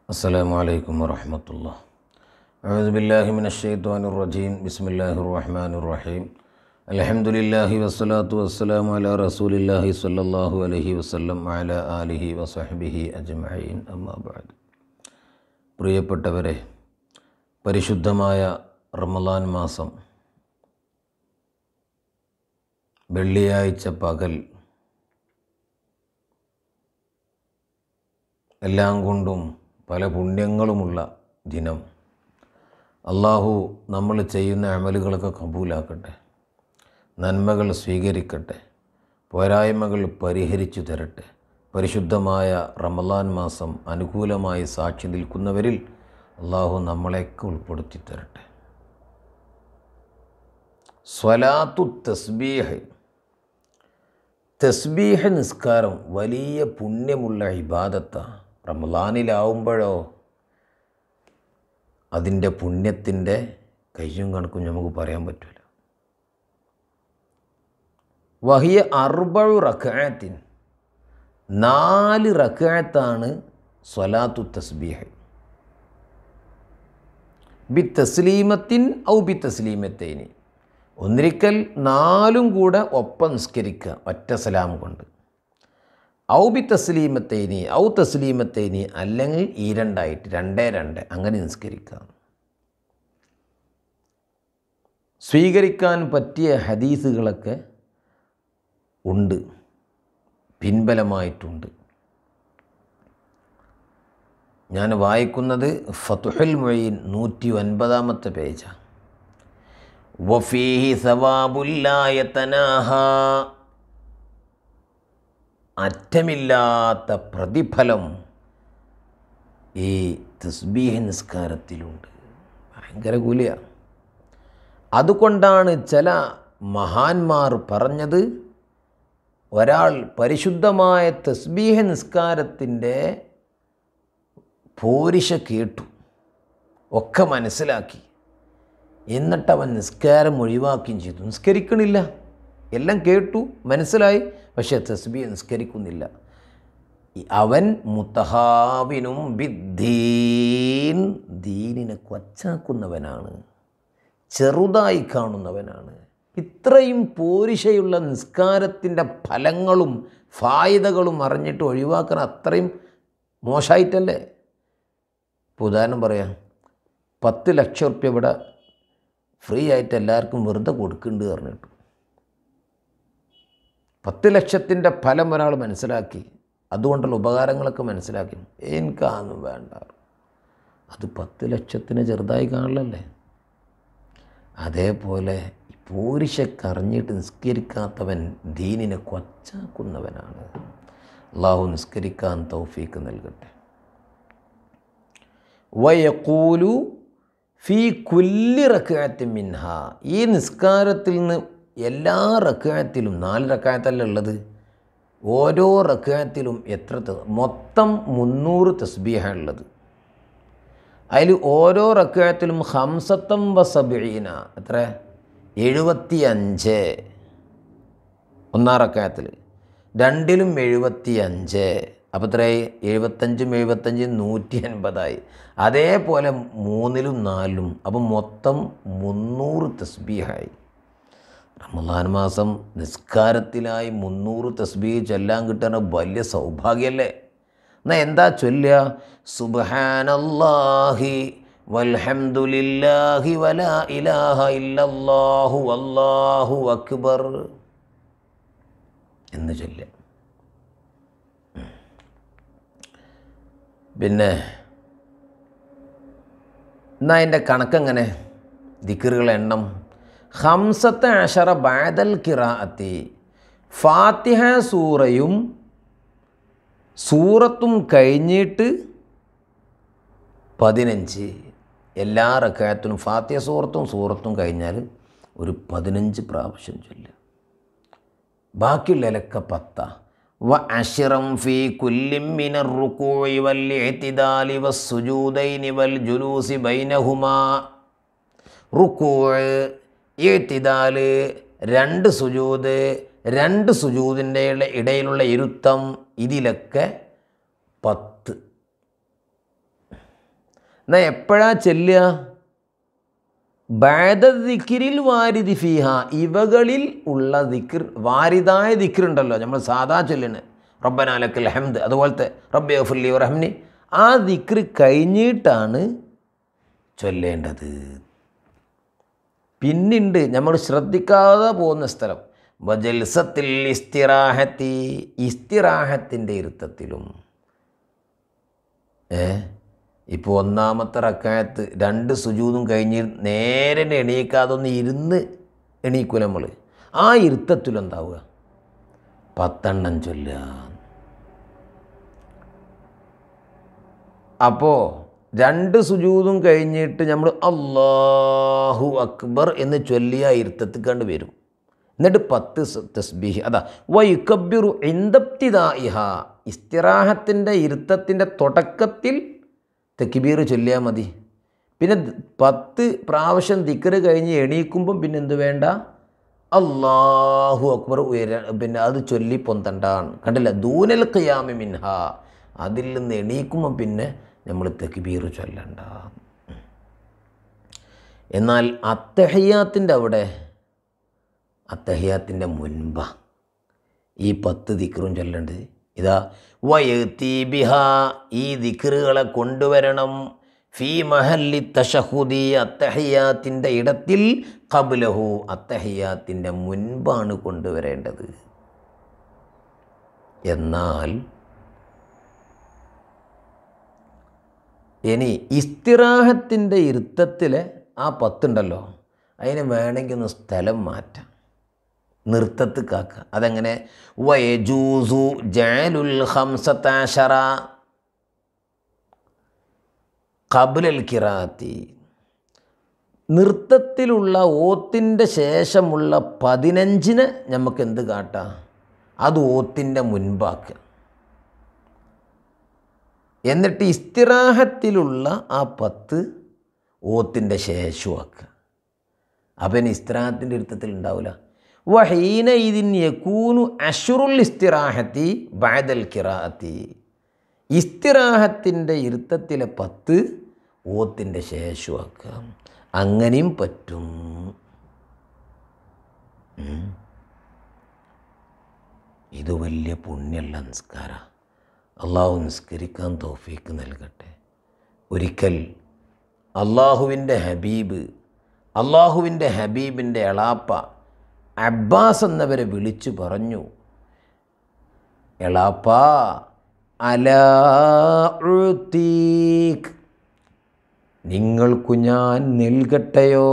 السلام عليكم ورحمة الله أعوذ بالله من الشيطان الرجيم بسم الله الرحمن الرحيم الحمد لله والصلاة والسلام على رسول الله صلى الله عليه وسلم وعلى آله وصحبه أجمعين أما بعد പ്രിയപ്പെട്ടവരെ പരിശുദ്ധമായ റമലാൻ മാസം വെള്ളിയാഴ്ച പകൽ എല്ലാം കൊണ്ടും പല പുണ്യങ്ങളുമുള്ള ദിനം അള്ളാഹു നമ്മൾ ചെയ്യുന്ന അമലുകളൊക്കെ കബൂലാക്കട്ടെ നന്മകൾ സ്വീകരിക്കട്ടെ പോരായ്മകൾ പരിഹരിച്ചു തരട്ടെ പരിശുദ്ധമായ റമലാൻ മാസം അനുകൂലമായി സാക്ഷി നിൽക്കുന്നവരിൽ അള്ളാഹു നമ്മളെയൊക്കെ ഉൾപ്പെടുത്തി തരട്ടെ സ്വലാത്തു തസ്ബീഹ് തസ്ബീഹ് നിസ്കാരം വലിയ പുണ്യമുള്ള ഇബാദത്താണ് റമലാനിലാവുമ്പോഴോ അതിൻ്റെ പുണ്യത്തിൻ്റെ കയ്യും കണക്കും നമുക്ക് പറയാൻ പറ്റില്ല വഹിയ അർബഴു റക്കായത്തിൻ നാല് റക്കായത്താണ് സ്വലാത്തു തസ്ബീഹ് ബി തസ്ലീമത്തിൻ ഔ ബി തസ്ലീമത്തേനി ഒന്നിരിക്കൽ നാലും കൂടെ ഒപ്പം നിസ്കരിക്കുക ഒറ്റ സലാം കൊണ്ട് ഔ ബി തസ്ലീമത്തേനി ഔ തസ്ലീമത്തേനി അല്ലെങ്കിൽ ഈ രണ്ടായിട്ട് രണ്ടേ രണ്ട് അങ്ങനെ നിസ്കരിക്കുക സ്വീകരിക്കാൻ പറ്റിയ ഹദീസുകളൊക്കെ ഉണ്ട് പിൻബലമായിട്ടുണ്ട് ഞാൻ വായിക്കുന്നത് ഫതുഹുൽ മൊയ്ൻ നൂറ്റി ഒൻപതാമത്തെ പേജാണ് വഫീഹി സവാബുല്ലായതനാഹ അറ്റമില്ലാത്ത പ്രതിഫലം ഈ തസ്ബീഹ് നിസ്കാരത്തിലുണ്ട് ഭയങ്കര കൂലിയാണ് അതുകൊണ്ടാണ് ചില മഹാന്മാർ പറഞ്ഞത് ഒരാൾ പരിശുദ്ധമായ തസ്ബീഹ നിസ്കാരത്തിൻ്റെ പോരിശ കേട്ടു ഒക്കെ മനസ്സിലാക്കി എന്നിട്ട് അവൻ നിസ്കാരം ഒഴിവാക്കുകയും ചെയ്തു നിസ്കരിക്കണില്ല എല്ലാം കേട്ടു മനസ്സിലായി പക്ഷേ തസ്ബി നിസ്കരിക്കുന്നില്ല അവൻ മുത്തഹാവിനും ബിദ്ദീൻ ദീനിനെ കൊച്ചാക്കുന്നവനാണ് ചെറുതായി കാണുന്നവനാണ് ഇത്രയും പോരിശയുള്ള നിസ്കാരത്തിൻ്റെ ഫലങ്ങളും ഫായുതകളും അറിഞ്ഞിട്ട് ഒഴിവാക്കാൻ അത്രയും മോശമായിട്ടല്ലേ ഇപ്പോൾ ഉദാഹരണം പറയാം പത്ത് ലക്ഷം റുപ്യ ഇവിടെ ഫ്രീ ആയിട്ട് എല്ലാവർക്കും വെറുതെ കൊടുക്കുന്നുണ്ട് പറഞ്ഞിട്ടു പത്ത് ലക്ഷത്തിൻ്റെ ഫലം ഒരാൾ മനസ്സിലാക്കി അതുകൊണ്ടുള്ള ഉപകാരങ്ങളൊക്കെ മനസ്സിലാക്കി എനിക്കാന്നും വേണ്ട അത് പത്ത് ലക്ഷത്തിന് ചെറുതായി കാണില്ലല്ലേ അതേപോലെ പൂരിശക്കറിഞ്ഞിട്ട് നിസ്കരിക്കാത്തവൻ ദീനിനെ കൊച്ചാക്കുന്നവനാണ് അള്ളാഹു നിസ്കരിക്കാൻ തൗഫീക്ക് നൽകട്ടെ വയക്കൂലു ഫീ കുല്ലി റക്കായത്തിൻ മിൻഹ ഈ നിസ്കാരത്തിൽ നിന്ന് എല്ലാ റക്കായത്തിലും നാല് റക്കായത്തല്ല ഉള്ളത് ഓരോ റക്കായത്തിലും എത്ര മൊത്തം മുന്നൂറ് തസ്ബീഹാണ് ഉള്ളത് അതിൽ ഓരോ റക്കായത്തിലും ഹംസത്തം വസബീന എത്ര എഴുപത്തി അഞ്ച് ഒന്നാം റക്കായത്തിൽ രണ്ടിലും എഴുപത്തി അഞ്ച് അപ്പോൾ എത്രയായി എഴുപത്തഞ്ചും എഴുപത്തഞ്ചും നൂറ്റി അൻപതായി അതേപോലെ മൂന്നിലും നാലിലും അപ്പം മൊത്തം മുന്നൂറ് തസ്ബീഹായി റമദാൻ മാസം നിസ്കാരത്തിലായി മുന്നൂറ് തസ്ബീഹ് ചൊല്ലാൻ കിട്ടുന്ന വലിയ സൗഭാഗ്യമല്ലേ എന്നാൽ എന്താ ചൊല്ലുക സുബഹാനല്ലാഹി വൽഹംദുലില്ലാഹി വലാ ഇലാഹ ഇല്ലല്ലാഹു അല്ലാഹു അക്ബർ എന്ന് ചൊല്ലുക പിന്നെ എന്നാൽ അതിൻ്റെ കണക്കെങ്ങനെ ദിക്കറുകളുടെ എണ്ണം ഹംസത്തെ അഷറ ബാദൽ കിറാഅത്തി ഫാത്തിഹ സൂറയും സൂറത്തും കഴിഞ്ഞിട്ട് പതിനഞ്ച് എല്ലാ റക്കായത്തിനും ഫാത്തിഹ സൂറത്തും സൂറത്തും കഴിഞ്ഞാൽ ഒരു പതിനഞ്ച് പ്രാവശ്യം ചൊല്ലുക ബാക്കിയുള്ളതിലൊക്കെ പത്താ വ അഷിറം ഫി കുല്ലിം മിനർ റുക്കൂഇ വൽ ഇഅ്തിദാലി വസ്സുജൂദൈനി വൽ ജുലൂസി ബൈനഹുമാ റുക്കൂഅ് ഇഅ്തിദാല് രണ്ട് സുജൂദ് രണ്ട് സുജൂദിൻ്റെ ഇടയിലുള്ള ഇരുത്തം ഇതിലൊക്കെ പത്ത് എന്നാൽ എപ്പോഴാ ചെല്ലുക ബാദദിക്കിരിൽ വാരിദി ഫീഹ ഇവകളിൽ ഉള്ള ദിക്ർ വാരിദായ ദിക്റുണ്ടല്ലോ നമ്മൾ സാധാ ചൊല്ലുന്നത് റബ്ബനാലക്കൽ ഹംദ് അതുപോലത്തെ റബ്ബെ ഫുല്ലി റഹ്മനി ആ ദിക്ർ കഴിഞ്ഞിട്ടാണ് ചൊല്ലേണ്ടത് പിന്നുണ്ട് നമ്മൾ ശ്രദ്ധിക്കാതെ പോകുന്ന സ്ഥലം വജൽസത്തിൽ ഇസ്തിറാഹത്തി ഇസ്തിറാഹത്തിൻ്റെ ഇരുത്തത്തിലും ഏ ഇപ്പോൾ ഒന്നാമത്തെ റക്കായത്ത് രണ്ട് സുജൂതും കഴിഞ്ഞ് നേരെ എണീക്കാതെ ഒന്ന് ഇരുന്ന് എണീക്കൂല നമ്മൾ ആ ഇരുത്തത്തിലെന്താവുക പത്തെണ്ണം ചൊല്ലുക അപ്പോൾ രണ്ട് സുജൂതും കഴിഞ്ഞിട്ട് നമ്മൾ അള്ളാഹു അക്ബർ എന്ന് ചൊല്ലിയ ഇരുത്തത്തിൽ കണ്ട് വരും എന്നിട്ട് പത്ത് സ- തസ്ബീഹ് അതാ വൈക്കബിറു ഇന്ദപ്തിദായിഹ ഇസ്തിറാഹത്തിൻ്റെ ഇരുത്തത്തിൻ്റെ തുടക്കത്തിൽ തെക്കിബീർ ചൊല്ലിയാൽ മതി പിന്നെ ദ് പത്ത് പ്രാവശ്യം ദിക്കറ് കഴിഞ്ഞ് എണീക്കുമ്പം പിന്നെ എന്ത് വേണ്ട അള്ളാഹു അക്ബർ ഉയര പിന്നെ അത് ചൊല്ലി പൊന്തണ്ടാണ് കണ്ടില്ല ദൂനൽ ഖിയാമി മിൻഹ അതിൽ നിന്ന് എണീക്കുമ്പം പിന്നെ നമ്മൾ തെക്കിബീർ ചൊല്ലണ്ട എന്നാൽ അത്തഹയ്യാത്തിൻ്റെ അവിടെ അത്തഹയ്യാത്തിൻ്റെ മുൻപ ഈ പത്ത് ദിക്റും ചൊല്ലേണ്ടത് ഇതാ വയത്തി ബിഹ ഈ ദിക്റുകളെ കൊണ്ടുവരണം ഫീ മഹല്ലി തഷഹുദി അത്തഹയ്യാത്തിൻ്റെ ഇടത്തിൽ കബുലഹു അത്തഹയ്യാത്തിൻ്റെ മുൻപാണ് കൊണ്ടുവരേണ്ടത് എന്നാൽ ഇനി ഇസ്തിറാഹത്തിൻ്റെ ഇരുത്തത്തിലെ ആ പത്തുണ്ടല്ലോ അതിന് വേണമെങ്കിൽ ഒന്ന് സ്ഥലം മാറ്റാം നൃത്തത്ത് കാക്കുക അതെങ്ങനെ വയജൂസു ജാലുൽ ഹംസത്താശറ കബുലൽ കിറാത്തി നൃത്തത്തിലുള്ള ഓത്തിൻ്റെ ശേഷമുള്ള പതിനഞ്ചിന് നമുക്ക് എന്ത് കാട്ടാം അത് ഓത്തിൻ്റെ മുൻപാക്കുക എന്നിട്ട് ഇസ്തിറാഹത്തിലുള്ള ആ പത്ത് ഓത്തിൻ്റെ ശേഷമാക്കുക അപ്പം ഇസ്തിറാഹത്തിൻ്റെ ഇരുത്തത്തിൽ ഉണ്ടാവില്ല വഹീന ഇതിൻ യക്കൂനു അഷുറുൽ ഇസ്തിറാഹത്തി ബാദൽ കിറാത്തി ഇസ്തിറാഹത്തിൻ്റെ ഇരുത്തത്തിലെ പത്ത് ഓത്തിൻ്റെ ശേഷമാക്കുക അങ്ങനെയും പറ്റും ഉം. ഇത് വലിയ പുണ്യമുള്ള നിസ്കാര അള്ളാഹു നിസ്കരിക്കാൻ തോഫീക്ക് നൽകട്ടെ ഒരിക്കൽ അള്ളാഹുവിൻ്റെ ഹബീബ് അള്ളാഹുവിൻ്റെ ഹബീബിൻ്റെ എളാപ്പ അബ്ബാസ് എന്നവരെ വിളിച്ചു പറഞ്ഞു എളാപ്പ അലാത്തീക് നിങ്ങൾക്കു ഞാൻ നൽകട്ടെയോ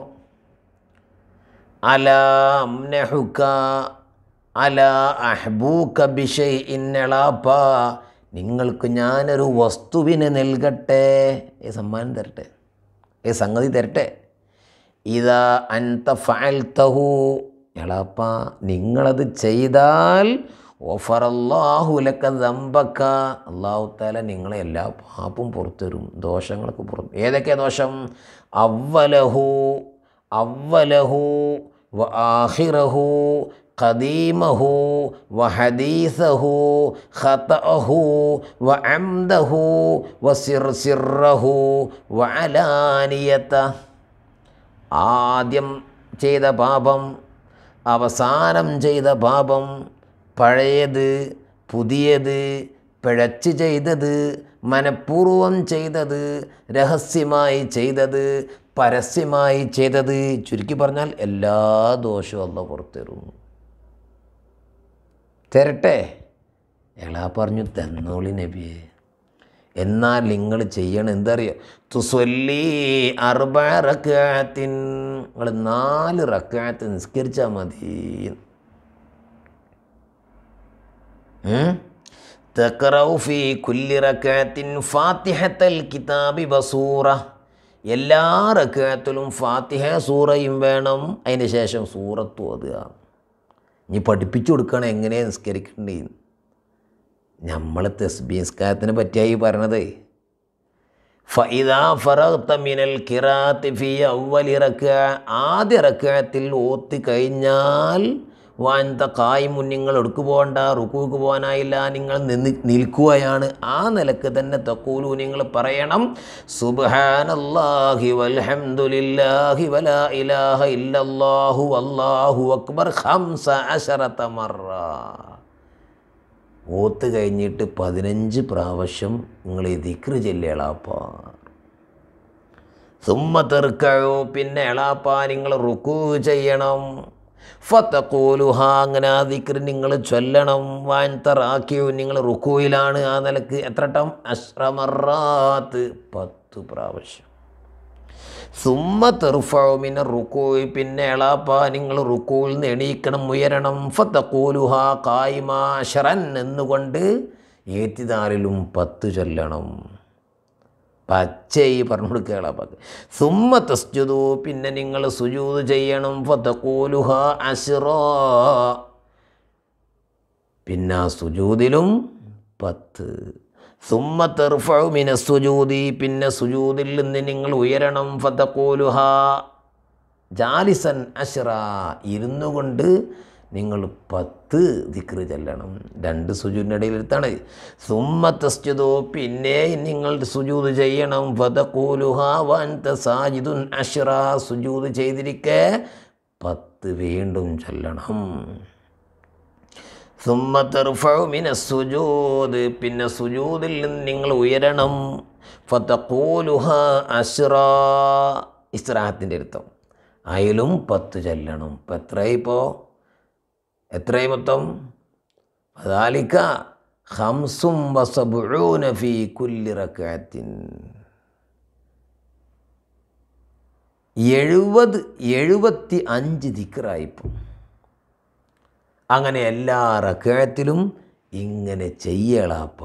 അലാം നെഹുക്ക അല അഹ്ബൂക്ക ബിഷൈ ഇന്നളാപ്പ നിങ്ങൾക്ക് ഞാനൊരു വസ്തുവിനെ നൽകട്ടെ ഏ സമ്മാനം തരട്ടെ ഏ സംഗതി തരട്ടെ ഇതാ അൻത ഫഅൽതഹു എളാപ്പ നിങ്ങളത് ചെയ്താൽ ഓഫറല്ലാഹുലക്ക ദമ്പക്ക അള്ളാഹു താല നിങ്ങളെ എല്ലാ പാപ്പും പുറത്തരും ദോഷങ്ങൾക്ക് പുറത്ത് ഏതൊക്കെ ദോഷം അവലഹു അവലഹു വ ആഹിറഹു ഖദീമഹു വഹദീസഹു ഖതഅഹു വഅംദഹു വസിർസിറഹു വഅലാനിയത ആദ്യം ചെയ്ത പാപം അവസാനം ചെയ്ത പാപം പഴയത് പുതിയത് പിഴച്ച് ചെയ്തത് മനഃപൂർവം ചെയ്തത് രഹസ്യമായി ചെയ്തത് പരസ്യമായി ചെയ്തത് ചുരുക്കി പറഞ്ഞാൽ എല്ലാ ദോഷവും അല്ല പുറത്തരും തരട്ടെ എളാ പറഞ്ഞു തന്നോളി നബിയെ എന്നാൽ നിങ്ങൾ ചെയ്യണം എന്തറിയോ തുസൊല്ലി അർബ റക്കാത്തിൻ നിങ്ങൾ നാല് റക്കാത്ത് നിസ്കരിച്ചാൽ മതി തക്റൗ ഫി കുല്ലി റക്കാത്തിൻ ഫാത്തിഹത്തൽ കിതാബി ബസൂറ എല്ലാ റക്കാത്തിലും ഫാത്തിഹ സൂറയും വേണം അതിന് ശേഷം സൂറത്ത് ഓതുക ഇനി പഠിപ്പിച്ചു കൊടുക്കണം എങ്ങനെ നിസ്കരിക്കണ്ടേ നമ്മൾ തസ്ബീസ്കാരത്തിനെ പറ്റിയായി പറയണത് ഫൈദാ ഫറഗ്ത മിനൽ കിറാത്തി ഫി അവലി റക്അ ആദ്യ റക്അത്തിൽ ഓത്തി കഴിഞ്ഞാൽ വാൻത കായ്മുൻ നിങ്ങൾ എടുക്കു പോകണ്ട റുക്കൂക്ക് പോകാനായില്ല നിങ്ങൾ നിന്ന് നിൽക്കുകയാണ് ആ നിലക്ക് തന്നെ തക്കൂലു നിങ്ങൾ പറയണം സുബ്ഹാനല്ലാഹി വൽഹംദുലില്ലാഹി വലാ ഇലാഹ ഇല്ലല്ലാഹു അല്ലാഹു അക്ബർ ഖംസ അശറത മറ ഓത്ത് കഴിഞ്ഞിട്ട് പതിനഞ്ച് പ്രാവശ്യം നിങ്ങൾ ഈ ദിക്റ് ചെല്ലേളാപ്പാ സുമ്മ തെറുക്കഴു പിന്നെ എളാപ്പാ നിങ്ങൾ റുക്കൂ ചെയ്യണം ഫത്തക്കൂലുഹ അങ്ങനെ ആ ദിക്റ് നിങ്ങൾ ചൊല്ലണം വാൻ തറാക്കിയു നിങ്ങൾ റുക്കൂയിലാണ് ആ നിലക്ക് എത്ര ടം അശ്രമറാത്ത് പത്ത് പ്രാവശ്യം സുമ്മ തെറുഫമിന് റുക്കോയ് പിന്നെ എളാപ്പ നിങ്ങൾ റുക്കോയിൽ നിന്ന് എണീക്കണം ഉയരണം ഫത്തക്കൂലുഹ കായ്മാശറൻ എന്നുകൊണ്ട് ഏറ്റിദാറിലും പത്ത് ചൊല്ലണം പച്ചയി പറഞ്ഞു കൊടുക്കുക എളാപ്പാക്ക് സുമ്മ തസ്ജുദു പിന്നെ നിങ്ങൾ സുജൂത് ചെയ്യണം ഫത്തക്കൂലുഹ അശ്റോ പിന്നെ ആ സുജൂതിലും പത്ത് സുമ്മ തെർഫു മിന സുജൂതി പിന്നെ സുജൂതിൽ നിന്ന് നിങ്ങൾ ഉയരണം ഫതക്കൂലുഹ ജാലിസൻ അഷ്റ ഇരുന്നു കൊണ്ട് നിങ്ങൾ പത്ത് ദിക്റ് ചെല്ലണം രണ്ട് സുജൂദിൻ്റെ ഇടയിലെടുത്താണ് സുമ്മ തസ്ജുദു പിന്നെ നിങ്ങൾ സുജൂദ് ചെയ്യണം ഫതക്കൂലുഹ വൻത സാജിദുൻ അഷ്റ സുജൂദ് ചെയ്തിരിക്കെ പത്ത് വീണ്ടും ചൊല്ലണം സുമ്മ തെർഫു മിന സുജൂദ് പിന്നെ സുജൂദിൽ നിന്ന് നിങ്ങൾ ഉയരണം ഫതഖൂലുഹ അസ്റ ഇസ്രാഹത്തിൻ്റെ അർത്ഥം അതിലും പത്ത് ചെല്ലണം ഇപ്പം എത്രയായി ഇപ്പോൾ എത്രയായി മൊത്തം അതാലിക്ക ഹംസും വസബുഊന ഫീ കുല്ലി റക്അത്തിൻ എഴുപത് എഴുപത്തി അഞ്ച് ദിക്റായിപ്പോൾ അങ്ങനെ എല്ലാ റക്കഴത്തിലും ഇങ്ങനെ ചെയ്യളാപ്പ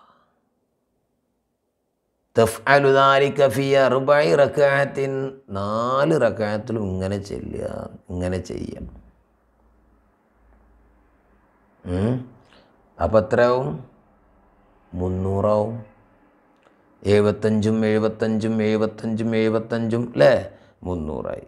തഫ്അലുദാലിക ഫി അർബഇ റക്അത്തിൻ നാല് റക്അത്തിലും ഇങ്ങനെ ചെല്ലുക ഇങ്ങനെ ചെയ്യാം അപ്പം എത്രയാവും മുന്നൂറാവും എഴുപത്തഞ്ചും എഴുപത്തഞ്ചും എഴുപത്തഞ്ചും എഴുപത്തഞ്ചും അല്ലേ മുന്നൂറായി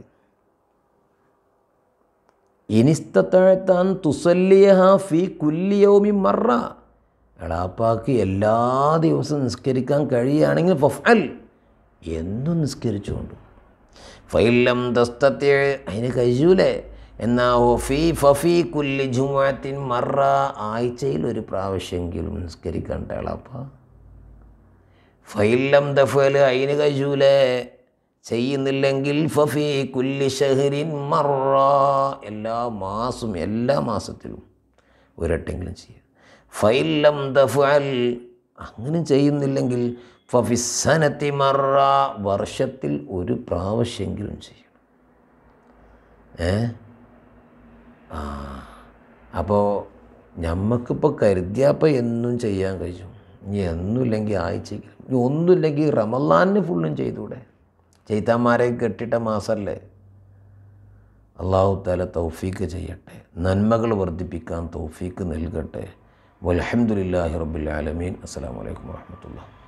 ഇനിസ്തത്താൻ തുസല്ലിയഹ ഫി കുല്ലിയൗമി മറ എളാപ്പാക്ക് എല്ലാ ദിവസവും നിസ്കരിക്കാൻ കഴിയുകയാണെങ്കിൽ ഫഫൽ എന്നും നിസ്കരിച്ചുകൊണ്ട് ഫൈലം ദസ്തത്തെ അതിന് കഴിയൂലേ എന്നാ ഫി ഫഫി കുല്ലി ജുമാത്തിൻ മറ ആഴ്ചയിൽ ഒരു പ്രാവശ്യമെങ്കിലും നിസ്കരിക്കണ്ട എളാപ്പ ഫൈലം ദഫൽ അതിന് കഴിയൂലേ ചെയ്യുന്നില്ലെങ്കിൽ ഫഫി കുല്ലി ഷഹരിൻ മറ എല്ലാ മാസവും എല്ലാ മാസത്തിലും ഒരട്ടെങ്കിലും ചെയ്യുക ഫൈലം ദഫൽ അങ്ങനെ ചെയ്യുന്നില്ലെങ്കിൽ ഫഫിസനത്തി മറ വർഷത്തിൽ ഒരു പ്രാവശ്യമെങ്കിലും ചെയ്യണം ഏ ആ അപ്പോൾ ഞമ്മക്കിപ്പോൾ കരുതിയപ്പോൾ എന്നും ചെയ്യാൻ കഴിയും ഇനി എന്നുമില്ലെങ്കിൽ ആഴ്ചയ്ക്ക് ഇനി ഒന്നുമില്ലെങ്കിൽ റമലാനിന് ഫുള്ളും ചെയ്തൂടെ ചെയ്താന്മാരെ കെട്ടിട്ട മാസമല്ലേ അള്ളാഹു താല തൗഫീക്ക് ചെയ്യട്ടെ നന്മകൾ വർദ്ധിപ്പിക്കാൻ തൗഫീക്ക് നൽകട്ടെ വലഹമുല്ലാഹി റബ്ബുൽ ആലമീൻ അസ്സാം വലൈക്കും വാഹമത്തുള്ള